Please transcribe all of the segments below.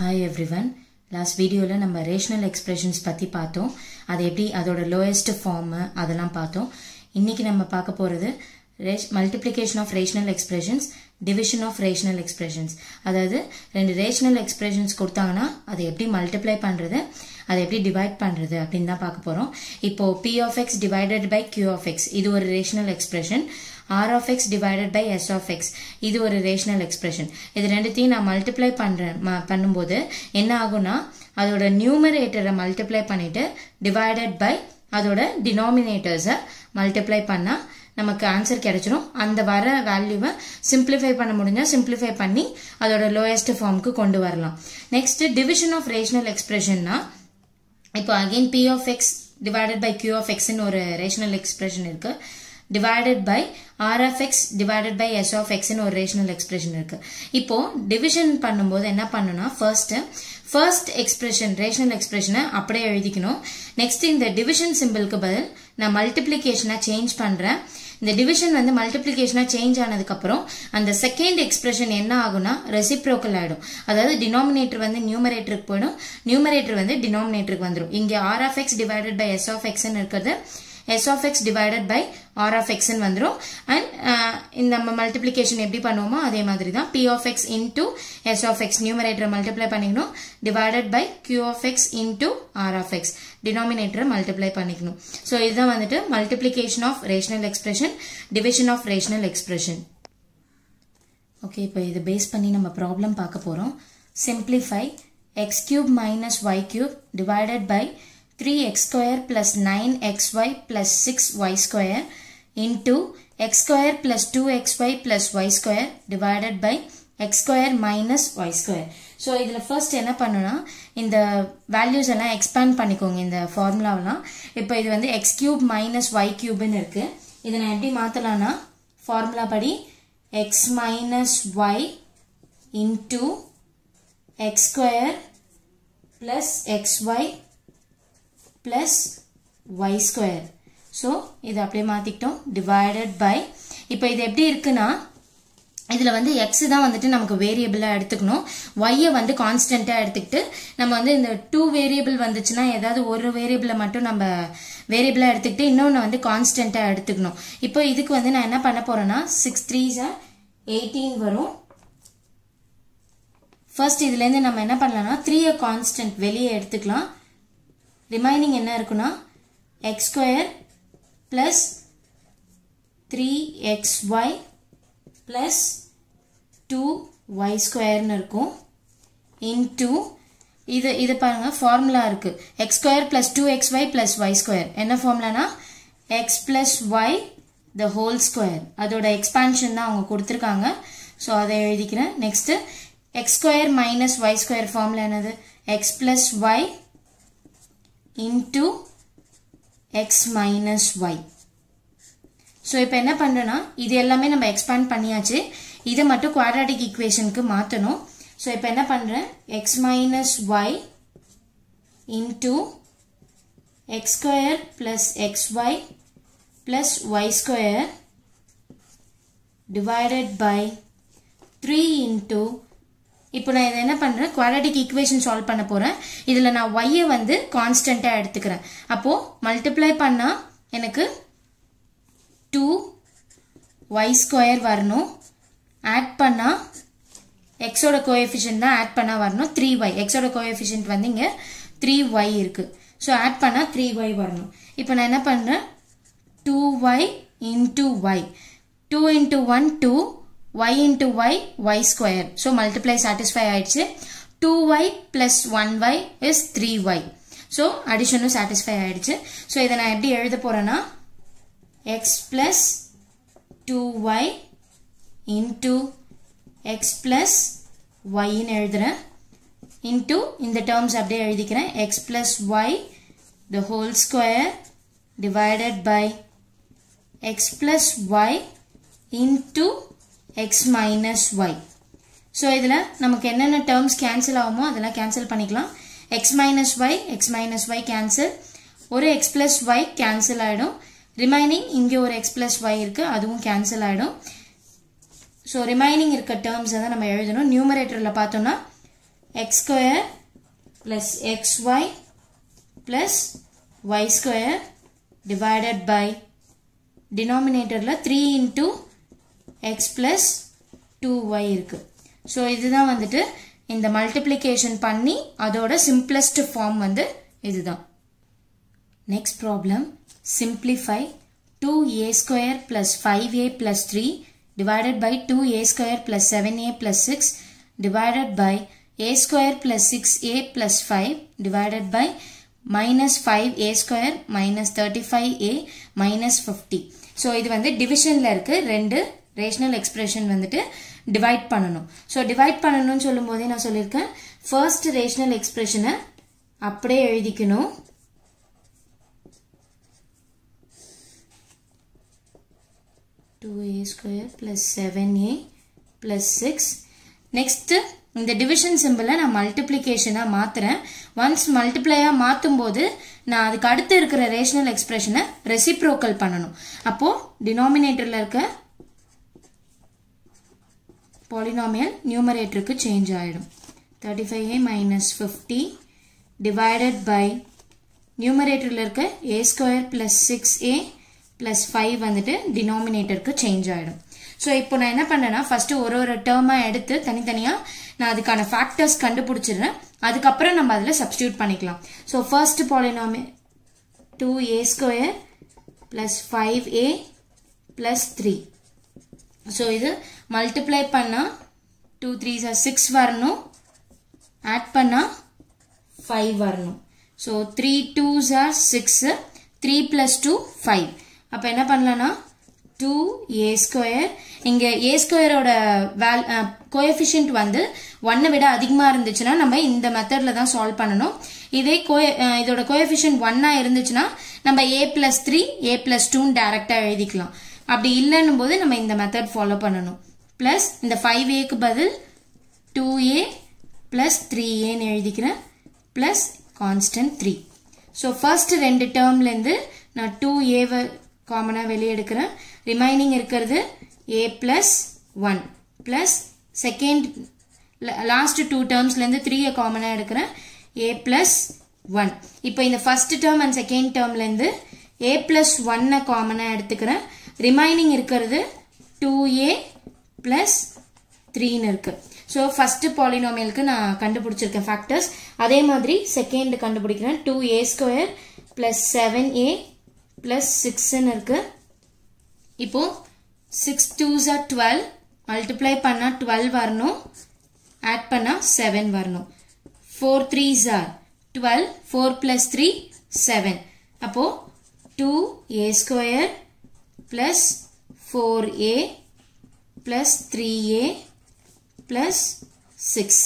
Hi everyone last வீடியோவில் நம்ம rational expressions பற்றி பார்த்தோம் அது எப்படி அதோட லோயஸ்ட் ஃபார்மு அதெல்லாம் பார்த்தோம் இன்னைக்கு நம்ம பார்க்க போகிறது ரேஷ் multiplication of rational expressions division of rational expressions அதாவது ரெண்டு ரேஷனல் எக்ஸ்பிரஷன்ஸ் கொடுத்தாங்கன்னா அதை எப்படி மல்டிப்ளை பண்ணுறது அதை எப்படி டிவைட் பண்ணுறது அப்படின்னு தான் பார்க்க போகிறோம் இப்போ p of x divided by q of x இது ஒரு rational expression r of x divided by s of x இது ஒரு ரேஷனல் எக்ஸ்பிரஷன் இது ரெண்டுத்தையும் நான் மல்டிப்ளை பண்ணுறேன் பண்ணும்போது என்ன ஆகும்னா அதோட நியூமரேட்டரை மல்டிப்ளை பண்ணிட்டு டிவைடட் பை அதோட டினாமினேட்டர்ஸை மல்டிப்ளை பண்ணால் நமக்கு ஆன்சர் கிடைச்சிரும் அந்த வர வேல்யூவை சிம்பிளிஃபை பண்ண முடிஞ்சால் சிம்பிளிஃபை பண்ணி அதோட லோயஸ்ட் ஃபார்முக்கு கொண்டு வரலாம் நெக்ஸ்ட் டிவிஷன் ஆஃப் ரேஷனல் எக்ஸ்பிரஷன்னா இப்போ again p of x divided by q of எக்ஸ்னு ஒரு ரேஷனல் எக்ஸ்பிரஷன் இருக்கு divided by r of x divided by s of எக்ஸ்னு ஒரு ரேஷனல் எக்ஸ்பிரஷன் இருக்கு இப்போ டிவிஷன் பண்ணும்போது என்ன பண்ணணும்னா ஃபர்ஸ்ட் ஃபர்ஸ்ட் எக்ஸ்பிரஷன் ரேஷனல் எக்ஸ்பிரஷனை அப்படியே எழுதிக்கணும் நெக்ஸ்ட் இந்த டிவிஷன் சிம்பிளுக்கு பதில் நான் மல்டிப்ளிகேஷனா சேஞ்ச் பண்றேன் இந்த டிவிஷன் வந்து மல்டிப்ளிகேஷனா சேஞ்ச் ஆனதுக்கப்புறம் அந்த செகண்ட் எக்ஸ்பிரஷன் என்ன ஆகும்னா ரெசிப்ரோக்கல் ஆயிடும் அதாவது டினாமினேட்டர் வந்து நியூமரேட்டருக்கு போயிடும் நியூமரேட்டர் வந்து டினாமினேட்டருக்கு வந்துடும் இங்கே r of x divided by s of எக்ஸ்ன்னு இருக்கிறது s of x divided by r of எக்ஸ்ன்னு வந்துடும் அண்ட் இந்த நம்ம மல்டிப்ளிகேஷன் எப்படி பண்ணுவோமோ அதே மாதிரி தான் p of x into s of x நியூமரேட்டரை மல்டிப்ளை பண்ணிக்கணும் divided by q of x into r of x டினாமினேட்டரை மல்டிப்ளை பண்ணிக்கணும் ஸோ இதுதான் வந்துட்டு multiplication of rational expression division of rational expression okay இப்போ இதை பேஸ் பண்ணி நம்ம ப்ராப்ளம் பார்க்க போகிறோம் simplify x cube minus y cube divided by 3x square plus 9xy plus 6y square into x square plus 2xy plus y square divided by x square minus y square. So இதில் first என்ன பண்ணுன்னா இந்த values எல்லாம் expand பண்ணிக்கோங்க இந்த ஃபார்முலாவெலாம் இப்போ இது வந்து எக்ஸ் கியூப் மைனஸ் ஒய் கியூப்னு இருக்குது இதை நான் எப்படி மாற்றலான்னா ஃபார்முலா படி x minus y into x square plus x y plus y square. So இது அப்படியே மாற்றிக்கிட்டோம் டிவைடட் பை இப்போ இது எப்படி இருக்குன்னா இதில் வந்து எக்ஸ் தான் வந்துட்டு நமக்கு வேரியபிளாக எடுத்துக்கணும் ஒய்யை வந்து கான்ஸ்டண்ட்டாக எடுத்துக்கிட்டு நம்ம வந்து இந்த டூ வேரியபிள் வந்துச்சுன்னா ஏதாவது ஒரு வேரியபிளை மட்டும் நம்ம வேரியபிளாக எடுத்துக்கிட்டு இன்னொன்று வந்து கான்ஸ்டண்ட்டாக எடுத்துக்கணும் இப்போ இதுக்கு வந்து நான் என்ன பண்ண போகிறேன்னா சிக்ஸ் த்ரீஸா எயிட்டீன் வரும் ஃபர்ஸ்ட் இதுலேருந்து நம்ம என்ன பண்ணலாம்னா த்ரீயை கான்ஸ்டன்ட் வெளியே எடுத்துக்கலாம் ரிமைனிங் என்ன இருக்குன்னா x square plus three x y plus two y ஸ்கொயர்னு இருக்கும் இன்டூ இது இது பாருங்க ஃபார்முலா இருக்கு x square plus two x y plus y square என்ன ஃபார்முலானா x plus y the whole square அதோட எக்ஸ்பான்ஷன் தான் அவங்க கொடுத்துருக்காங்க ஸோ அதை எழுதிக்கிறேன் next x square minus y square formula என்னது x plus y into x minus y. So இப்போ என்ன பண்ணுறோன்னா இது எல்லாமே நம்ம எக்ஸ்பேண்ட் பண்ணியாச்சு இதை மட்டும் குவாட்ராட்டிக் ஈக்குவேஷனுக்கு மாற்றணும் ஸோ இப்போ என்ன பண்ணுறேன் x minus y into x square plus x y plus y square divided by three into இப்போ நான் இதை என்ன பண்ணுறேன் குவாட்ராட்டிக் ஈக்குவேஷன் சால்வ் பண்ண போகிறேன் இதில் நான் ஒய்யை வந்து கான்ஸ்டண்ட்டாக எடுத்துக்கிறேன் அப்போது மல்டிப்ளை பண்ணால் எனக்கு டூ ஒய் ஸ்கொயர் வரணும் ஆட் பண்ணால் எக்ஸோட கோஎஃபிஷியன்ட் தான் ஆட் பண்ணால் வரணும் த்ரீ ஒய் எக்ஸோட கோஎஃபிஷியன்ட் வந்து இங்கே த்ரீ ஒய் இருக்குது ஸோ ஆட் பண்ணால் த்ரீ ஒய் வரணும் இப்போ நான் என்ன பண்ணுறேன் two y into y two into one two y into y, y square. So multiply satisfy ஆயிடுச்சு 2y plus 1y is 3y. So addition satisfy ஆயிடுச்சு. So இதை நான் எப்படி எழுத போறேன்னா x plus 2y into x plus y ன்னு எழுதுறேன் into இந்த terms அப்படியே எழுதிக்கிறேன் x plus y the whole square divided by x plus y into x minus y so இதில் நமக்கு என்னென்ன டேர்ம்ஸ் கேன்சல் ஆகுமோ அதெல்லாம் கேன்சல் பண்ணிக்கலாம் x minus y x minus y cancel ஒரு எக்ஸ் பிளஸ் ஒய் கேன்சல் ஆகிடும் ரிமைனிங் இங்கே ஒரு எக்ஸ் பிளஸ் ஒய் இருக்குது அதுவும் கேன்சல் ஆகிடும் ஸோ ரிமைனிங் இருக்க டேர்ம்ஸை தான் நம்ம எழுதணும் நியூமரேட்டரில் பார்த்தோம்னா x square plus x y plus y square divided by டினாமினேட்டரில் three into x plus two y இருக்குது ஸோ இதுதான் வந்துட்டு இந்த மல்டிப்ளிகேஷன் பண்ணி அதோட சிம்பிளஸ்ட் ஃபார்ம் வந்து இதுதான் next problem simplify two a square plus five a plus three divided by 2a square plus 7a plus 6 divided by a square plus 6a plus 5 divided by minus 5a square minus 35a minus 50 so இது வந்து டிவிஷனில் இருக்கு ரெண்டு rational expression வந்துட்டு divide பண்ணணும் so divide பண்ணணும்னு சொல்லும் போதே நான் சொல்லியிருக்கேன் ஃபர்ஸ்ட் ரேஷனல் எக்ஸ்பிரஷனை அப்படியே எழுதிக்கணும் two a square plus seven a plus six next இந்த டிவிஷன் சிம்பிளை நான் மல்டிப்ளிகேஷனாக மாற்றுறேன் ஒன்ஸ் மல்டிப்ளையாக மாற்றும் போது நான் அதுக்கு அடுத்து இருக்கிற ரேஷனல் எக்ஸ்பிரஷனை ரெசிப்ரோக்கல் பண்ணணும் அப்போது டினாமினேட்டரில் இருக்க பாலினாமியல் நியூமரேட்டருக்கு சேஞ்ச் ஆகிடும் thirty five a minus fifty divided by நியூமரேட்டரில் இருக்க a square plus six a plus five வந்துட்டு டினாமினேட்டருக்கு சேஞ்ச் ஆகிடும் ஸோ இப்போ நான் என்ன பண்ணேன்னா ஃபஸ்ட்டு ஒரு ஒரு டேர்மாக எடுத்து தனித்தனியாக நான் அதுக்கான ஃபேக்டர்ஸ் கண்டுபிடிச்சிடுறேன் அதுக்கப்புறம் நம்ம அதில் சப்ஸ்டியூட் பண்ணிக்கலாம் so first polynomial two a square plus five a plus three so இது மல்டிப்ளை பண்ணால் டூ த்ரீ சார் சிக்ஸ் வரணும் ஆட் பண்ணால் ஃபைவ் வரணும் so three two are six three plus two five அப்போ என்ன பண்ணலான்னா டூ ஏ ஸ்கொயர் இங்கே ஏ ஸ்கொயரோட வேல் கோஎஃபிஷியன்ட் வந்து ஒன்னை விட அதிகமாக இருந்துச்சுன்னா நம்ம இந்த மெத்தடில் தான் சால்வ் பண்ணணும் இதே கோ இதோட கோஎஃபிஷியன்ட் ஒன்னாக இருந்துச்சுன்னா நம்ம a plus three a plus டூன்னு டேரெக்டாக எழுதிக்கலாம் அப்படி இல்லைன்னும் போது நம்ம இந்த மெத்தட் ஃபாலோ பண்ணணும் ப்ளஸ் இந்த ஃபைவ் ஏக்கு பதில் டூ ஏ ப்ளஸ் த்ரீ ஏன்னு எழுதிக்கிறேன் plus constant three so first ரெண்டு டேர்ம்லேருந்து நான் டூ ஏவை காமனாக வெளியே எடுக்கிறேன் ரிமைனிங் இருக்கிறது a plus one plus second last two டேர்ம்ஸ்லேருந்து த்ரீயை காமனாக எடுக்கிறேன் ஏ ப்ளஸ் ஒன் இப்போ இந்த ஃபர்ஸ்ட் டேர்ம் அண்ட் செகண்ட் டேர்ம்லேருந்து ஏ ப்ளஸ் ஒன்னை காமனாக எடுத்துக்கிறேன் ரிமைனிங் இருக்கிறது டூ ஏ ப்ளஸ் த்ரீன்னு இருக்கு ஸோ ஃபர்ஸ்ட் பாலினாமியலுக்கு நான் கண்டுபிடிச்சிருக்கேன் ஃபேக்டர்ஸ் அதே மாதிரி செகண்ட் கண்டுபிடிக்கிறேன் two a square plus seven a plus சிக்ஸ்ன்னு இருக்கு இப்போ six two are twelve multiply பண்ணால் டுவெல் வரணும் ஆட் பண்ணால் செவன் வரணும் four three are twelve four plus three seven அப்போது two a square plus four a plus three a plus six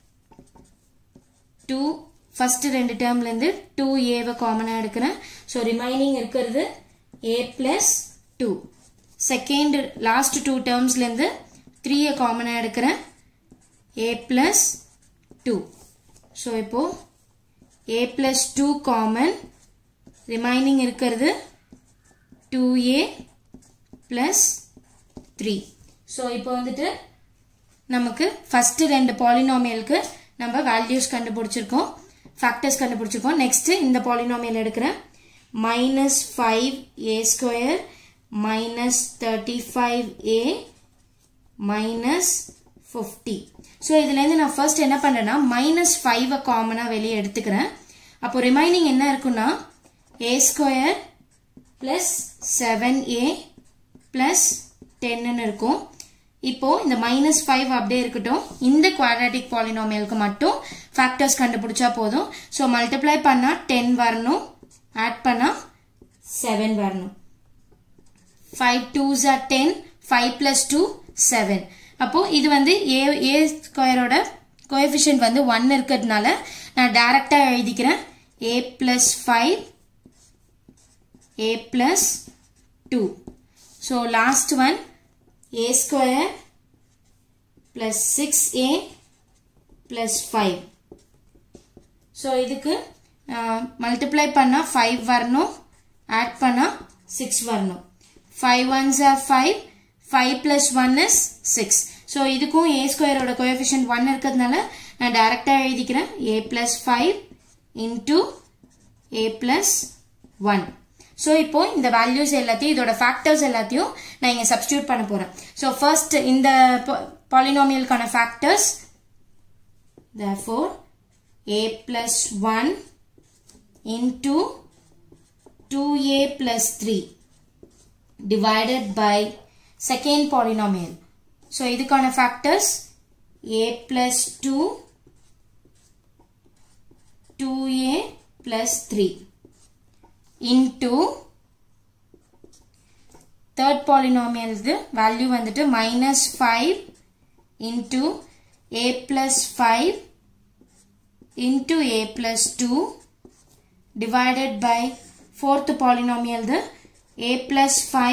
two first ரெண்டு டேர்ம்லேருந்து டூ ஏவை காமனாக எடுக்கிறேன் ஸோ ரிமைனிங் இருக்கிறது a plus two second last two டேர்ம்ஸ்லேருந்து த்ரீயை காமனாக எடுக்கிறேன் ஏ ப்ளஸ் டூ ஸோ இப்போது a plus two common remaining இருக்கிறது two a plus three so இப்போ வந்துட்டு நமக்கு ஃபஸ்ட்டு ரெண்டு பாலினாமியலுக்கு நம்ம வேல்யூஸ் கண்டுபிடிச்சிருக்கோம் ஃபேக்டர்ஸ் கண்டுபிடிச்சிருக்கோம் நெக்ஸ்ட் இந்த பாலினாமியல் எடுக்கிறேன் minus five a square minus thirty five a minus fifty so இதுலேருந்து நான் ஃபர்ஸ்ட் என்ன பண்ணுறேன்னா மைனஸ் ஃபைவை காமனாக வெளியே எடுத்துக்கிறேன் அப்போ ரிமைனிங் என்ன இருக்குன்னா a square plus seven a plus டென்னு இருக்கும் இப்போ இந்த மைனஸ் ஃபைவ் அப்படியே இருக்கட்டும் இந்த குவாட்ராட்டிக் பாலினாமியலுக்கு மட்டும் ஃபேக்டர்ஸ் கண்டுபிடிச்சா போதும் ஸோ மல்டிப்ளை பண்ணால் டென் வரணும் ஆட் பண்ணால் செவன் வரணும் five two are ten five plus two seven அப்போ இது வந்து ஏ ஏ ஸ்கொயரோட கோஎஃபிஷியன்ட் வந்து ஒன் இருக்கிறதுனால நான் டைரக்டாக எழுதிக்கிறேன் a plus five a plus two so last one a square plus 6a plus 5 so இதுக்கு மல்டிப்ளை பண்ணால் ஃபைவ் வரணும் ஆட் பண்ணால் சிக்ஸ் வரணும் five ones are five five plus one is six so இதுக்கும் ஏ ஸ்கொயரோட கோஎஃபிஷியன்ட் ஒன் இருக்கிறதுனால நான் டைரக்டாக எழுதிக்கிறேன் a plus five into a plus one so இப்போ இந்த வேல்யூஸ் எல்லாத்தையும் இதோட ஃபேக்டர்ஸ் எல்லாத்தையும் நான் இங்கே சப்ஸ்டியூட் பண்ண போகிறேன் ஸோ ஃபர்ஸ்ட் இந்த பாலினாமியலுக்கான factors therefore a plus 1 into 2a plus 3 divided by second polynomial. So, இதுக்கான factors a plus 2 2a plus 3 into third polynomial இது value வந்துட்டு minus 5 into a plus 5 into a plus 2 divided by fourth polynomial the a plus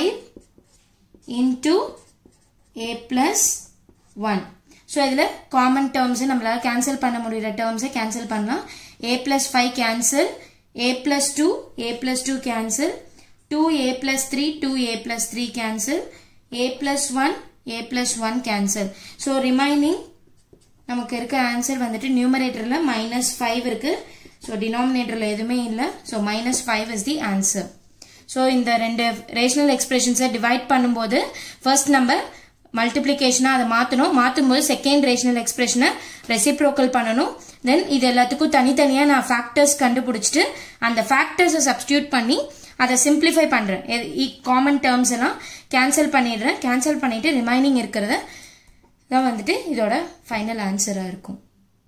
5 into a plus 1 so இதில் common terms நம்மளால cancel பண்ண முடிகிற டேர்ம்ஸை cancel பண்ணலாம் a plus five cancel a plus two a plus two cancel two a plus three two a plus three cancel a plus one a plus one cancel so remaining நமக்கு இருக்க answer வந்துட்டு நியூமரேட்டரில் minus five இருக்கு so டினாமினேட்டரில் எதுவுமே இல்லை so minus five is the answer so இந்த ரெண்டு ரேஷனல் எக்ஸ்பிரஷன்ஸை டிவைட் பண்ணும்போது ஃபர்ஸ்ட் நம்ம மல்டிப்ளிகேஷனாக அதை மாற்றணும் மாற்றும் போது செகண்ட் ரேஷனல் எக்ஸ்பிரஷனை ரெசிப்ரோக்கல் பண்ணணும் தென் இது எல்லாத்துக்கும் தனித்தனியாக நான் ஃபேக்டர்ஸ் கண்டுபிடிச்சிட்டு அந்த ஃபேக்டர்ஸை சப்ஸ்டியூட் பண்ணி அதை சிம்பிளிஃபை பண்ணுறேன் காமன் டேர்ம்ஸ் எல்லாம் கேன்சல் பண்ணிடுறேன் கேன்சல் பண்ணிட்டு ரிமைனிங் இருக்கிறத தான் வந்துட்டு இதோட ஃபைனல் ஆன்சராக இருக்கும்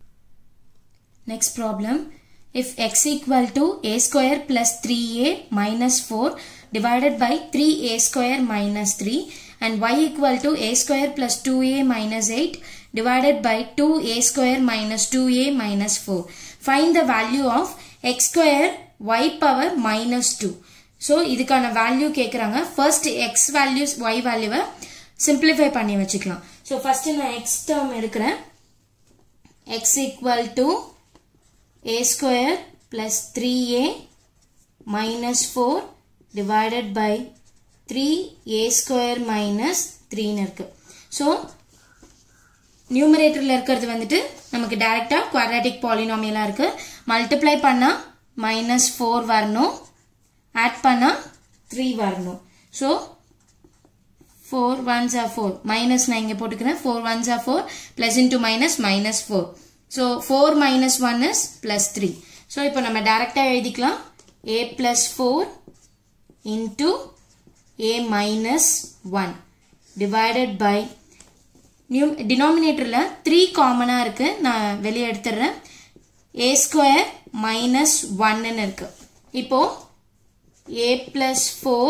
next problem if x equal to a square plus three a minus four divided by three a square minus three and y equal to a square plus two a minus eight divided by 2a square minus 2a minus 4. Find the value of x square y power minus 2. So இதுக்கான value கேட்குறாங்க first x values y வேல்யூவை simplify பண்ணி வச்சுக்கலாம் so first நான் x term எடுக்கிறேன் x equal to a square plus three a minus four divided by three a square minus த்ரீன்னு இருக்கு so நியூமரேட்டரில் இருக்கிறது வந்துட்டு நமக்கு டைரெக்டாக குவாட்ராட்டிக் பாலினாமியலாக இருக்குது மல்டிப்ளை பண்ணால் மைனஸ் ஃபோர் வரணும் ஆட் பண்ணால் த்ரீ வரணும் so four ones are four minus நான் இங்கே போட்டுக்கிறேன் four ones are four plus into minus minus four so four minus one is plus three so இப்போ நம்ம டைரெக்டாக எழுதிக்கலாம் a plus four into a minus one divided by new டினாமினேட்டரில் three காமனாக இருக்குது நான் வெளியே எடுத்துடுறேன் ஏ ஸ்கொயர் மைனஸ் ஒன்னு இருக்கு இப்போ a plus four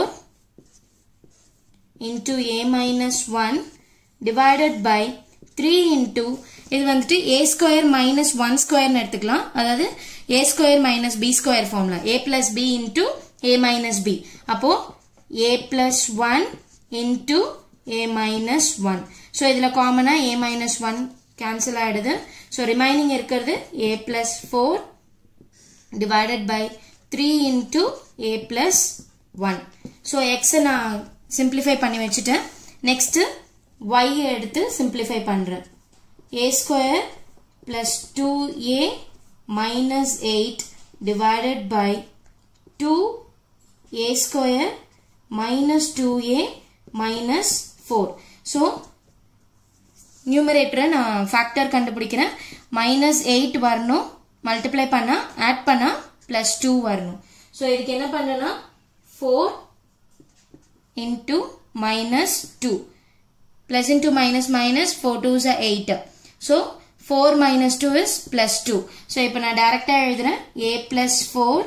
into a minus one divided by three into இது வந்துட்டு ஏ ஸ்கொயர் மைனஸ் ஒன் ஸ்கொயர்னு எடுத்துக்கலாம் அதாவது a square minus b square ஃபார்ம்ல a plus b into a minus b அப்போ a plus one into a minus one so இதில் காமனாக a minus one cancel ஆகிடுது ஸோ ரிமைனிங் இருக்கிறது a plus four divided by three into a plus one so எக்ஸை நான் simplify பண்ணி வச்சுட்டேன் next Y எடுத்து சிம்பிளிஃபை பண்ணுறேன் a square plus two a minus eight divided by two a square minus two a minus four so நியூமரேட்டரை நான் factor கண்டுபிடிக்கிறேன் minus eight வரணும் மல்டிப்ளை பண்ணால் ஆட் பண்ணால் ப்ளஸ் டூ வரணும் ஸோ இதுக்கு என்ன பண்ணனா four into minus two plus into minus minus four twos eight so four minus two is plus two so இப்போ நான் டைரெக்டாக எழுதுறேன் a plus four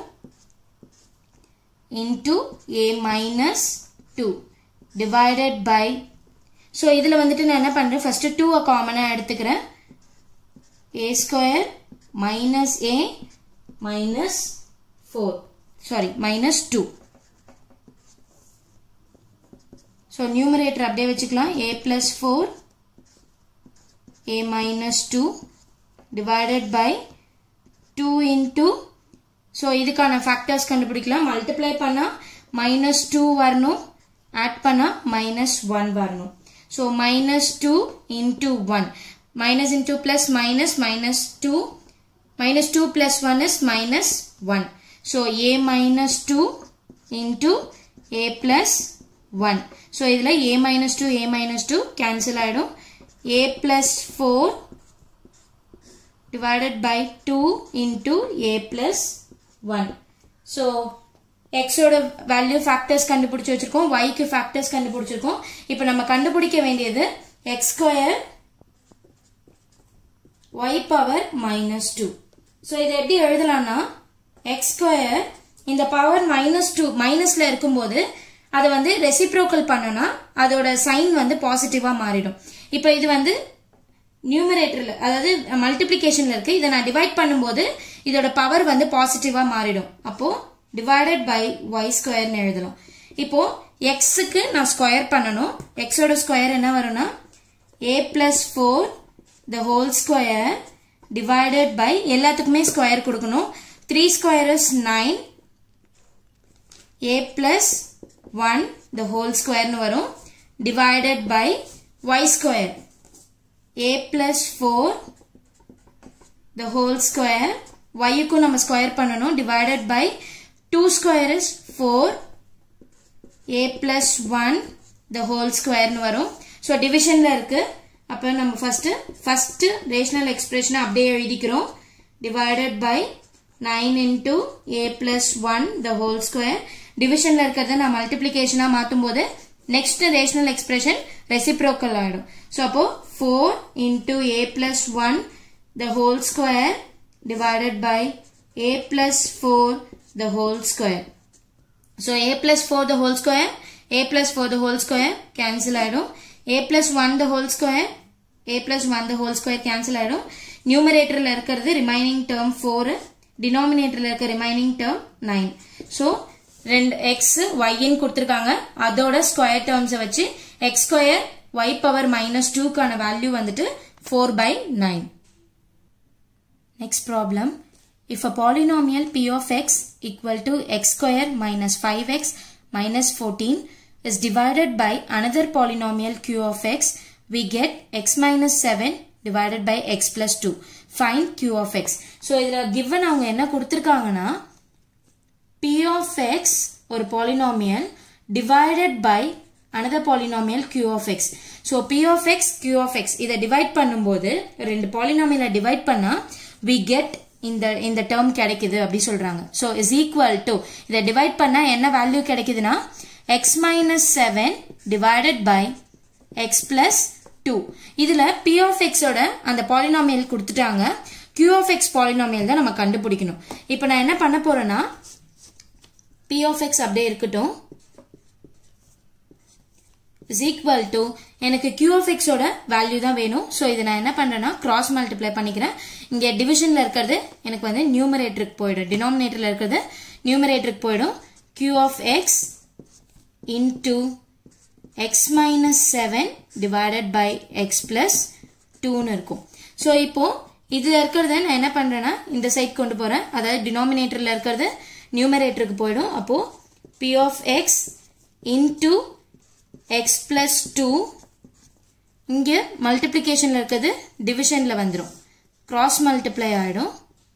into a minus two divided by so இதில் வந்துட்டு நான் என்ன பண்ணுறேன் ஃபஸ்ட்டு டூவை காமனாக எடுத்துக்கிறேன் a square minus a minus four sorry minus two so numerator அப்படியே வச்சுக்கலாம் a plus four a minus two divided by two into so இதுக்கான ஃபேக்டர்ஸ் கண்டுபிடிக்கலாம் மல்டிப்ளை பண்ணால் மைனஸ் டூ வரணும் ஆட் பண்ணால் மைனஸ் ஒன் வரணும் so minus two into one minus into plus minus minus 2 minus 2 plus 1 is minus 1 so a minus 2 into a plus 1 so இதில் a minus 2 a minus 2 cancel ஆயிடும் a plus 4 divided by 2 into a plus 1 so x ஓட value factors கண்டுபிடிச்சு வச்சிருக்கோம் y க்கு factors கண்டுபிடிச்சிருக்கோம் இப்போ நம்ம கண்டுபிடிக்க வேண்டியது x square y power minus two so இதை எப்படி எழுதலாம்னா எக்ஸ் ஸ்கொயர் இந்த பவர் மைனஸ் டூ மைனஸ்ல இருக்கும்போது அதை வந்து ரெசிப்ரோக்கல் பண்ணனா அதோட சைன் வந்து பாசிட்டிவா மாறிடும் இப்போ இது வந்து நியூமரேட்டர்ல அதாவது மல்டிப்ளிகேஷன்ல இருக்கு இதை நான் டிவைட் பண்ணும்போது இதோட பவர் வந்து பாசிட்டிவா மாறிடும் அப்போ டிவைடட் பை ஒய் ஸ்கொயர்னு எழுதலாம் இப்போ எக்ஸுக்கு நான் ஸ்கொயர் பண்ணணும் எக்ஸோட ஸ்கொயர் என்ன வரும்னா a plus four the whole square divided by எல்லாத்துக்குமே ஸ்கொயர் கொடுக்கணும் 3 square is 9 a plus 1 the whole square னு வரும் divided by y square a plus 4 the whole square y க்கும் நம்ம ஸ்கொயர் பண்ணணும் divided by 2 square is 4 a plus 1 the whole square னு வரும் so டிவிஷன்ல இருக்கு அப்போ நம்ம ஃபர்ஸ்ட் ஃபர்ஸ்ட் ரேஷனல் எக்ஸ்பிரஷனை அப்படியே எழுதிக்கிறோம் divided by nine into a plus one the whole square டிவிஷன்ல இருக்கிறத நான் மல்டிப்ளிகேஷனா மாற்றும் போது நெக்ஸ்ட் ரேஷனல் எக்ஸ்பிரஷன் ரெசிப்ரோக்கல் ஆயிடும் ஸோ அப்போ four into a plus one the whole square divided by a plus four the whole square so a plus four the whole square a plus four the whole square cancel ஆயிடும் a plus 1 the whole square a plus 1 the whole square cancel ஆயிடும் நியூமரேட்டர்ல இருக்கிறது remaining term 4 டினாமினேட்டர்ல இருக்க remaining term 9 so ரெண்டு x ஒய்ன்னு கொடுத்துருக்காங்க அதோட square டேர்ம்ஸை வச்சு x square y power minus டூக்கான வேல்யூ வந்துட்டு four by nine next problem if a polynomial p of x equal to x square minus five x minus 14 is divided by another polynomial q of x, we get x minus 7 divided by x plus 2. Find q of x. So, இதில் given அவங்க என்ன கொடுத்திருக்காங்கன்னா p of x ஒரு polynomial divided by another polynomial q of x. So, p of x, q of x இதை divide பண்ணும்போது ரெண்டு polynomial divide பண்ணா we get இந்த இந்த டேர்ம் கிடைக்குது அப்படி சொல்றாங்க ஸோ இஸ் ஈக்குவல் டு இதை டிவைட் பண்ணா என்ன வேல்யூ கிடைக்குதுன்னா x minus seven divided by x plus two இதுல பி ஆஃப் எக்ஸோட அந்த பாலினாமியல் கொடுத்துட்டாங்க கியூ ஆஃப் எக்ஸ் பாலினாமியல் தான் நம்ம கண்டுபிடிக்கணும் இப்போ நான் என்ன பண்ண போறேன்னா பி ஆஃப் எக்ஸ் அப்படியே இருக்கட்டும் இஸ் ஈக்குவல் டு எனக்கு கியூ ஆஃப் எக்ஸோட வேல்யூ தான் வேணும் ஸோ இதை நான் என்ன பண்ணுறேன்னா கிராஸ் மல்டிப்ளை பண்ணிக்கிறேன் இங்கே டிவிஷனில் இருக்கிறது எனக்கு வந்து நியூமரேட்டருக்கு போயிடும் டினாமினேட்டரில் இருக்கிறது நியூமரேட்டருக்கு போயிடும் q of x into x minus seven divided by x plus டூன்னு இருக்கும் ஸோ இப்போ இதில் இருக்கிறத நான் என்ன பண்ணுறேன்னா இந்த சைட் கொண்டு போகிறேன் அதாவது டினாமினேட்டரில் இருக்கிறது நியூமரேட்டருக்கு போயிடும் அப்போது p of x into x plus two இங்கே மல்டிப்ளிகேஷனில் இருக்கிறது டிவிஷனில் வந்துடும் கிராஸ் மல்டிப்ளை ஆகிடும்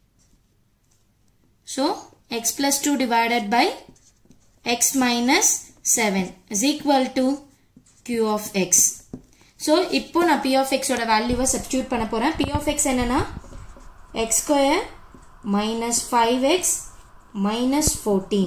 so x plus two divided by x minus seven is equal to q of x so இப்போ நான் பி ஆஃப் எக்ஸோட வேல்யூவை சப்ஸ்டியூட் பண்ண போகிறேன் பி ஆஃப் எக்ஸ் என்னன்னா x square minus five x minus fourteen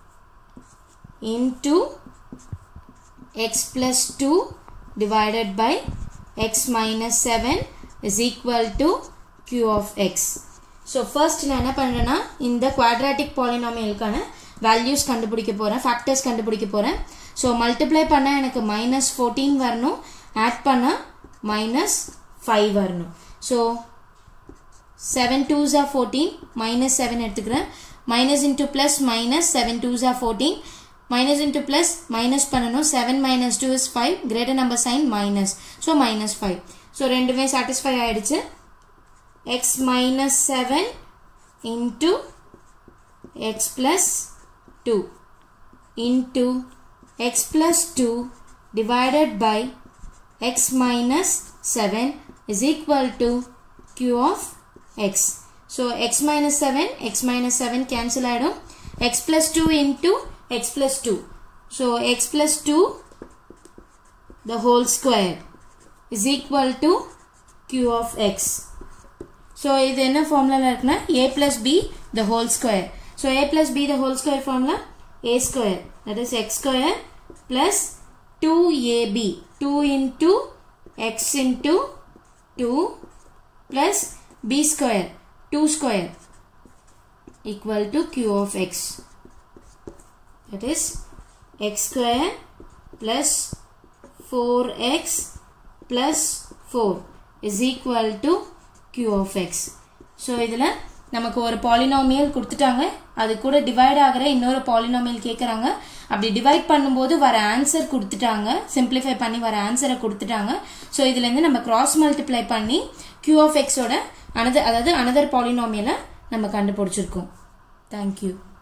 into x plus 2 divided by x minus 7 is equal to q of x. So first நான் என்ன பண்ணுறேன்னா இந்த quadratic polynomialக்கான values கண்டுபிடிக்க போகிறேன் factors கண்டுபிடிக்க போகிறேன் ஸோ multiply பண்ண எனக்கு minus 14 வரணும் add பண்ண minus 5 வரணும் ஸோ 7 2s are 14 minus 7 எடுத்துக்கிறேன் minus into plus minus 7 2s are 14 minus into plus minus பண்ணணும் 7 minus 2 is 5 greater number sign minus so minus 5 so ரெண்டுமே satisfy ஆயிடுச்சு x minus 7 into x plus 2 into x plus 2 divided by x minus 7 is equal to q of x. So x minus 7, x minus 7 cancel ஆயிடும் x plus 2 into x plus 2. So x plus 2 the whole square is equal to q of x. So இது என்ன formula இருக்குன்னா a plus b the whole square. So a plus b the whole square formula a square that is x square plus 2ab 2 into x into 2 plus b square 2 square equal to q of x that is x square plus 4x plus 4 is equal to q of x so இதில் நமக்கு ஒரு polynomial கொடுத்துட்டாங்க அது கூட divide ஆகிற இன்னொரு polynomial கேட்குறாங்க அப்படி டிவைட் பண்ணும்போது வர ஆன்சர் கொடுத்துட்டாங்க சிம்பிளிஃபை பண்ணி வர ஆன்சரை கொடுத்துட்டாங்க ஸோ இதுலேருந்து நம்ம கிராஸ் மல்டிப்ளை பண்ணி q of x ஓட அனதர் அதாவது அனதர் பாலினாமியலை நம்ம கண்டுபிடிச்சிருக்கோம் தேங்க்யூ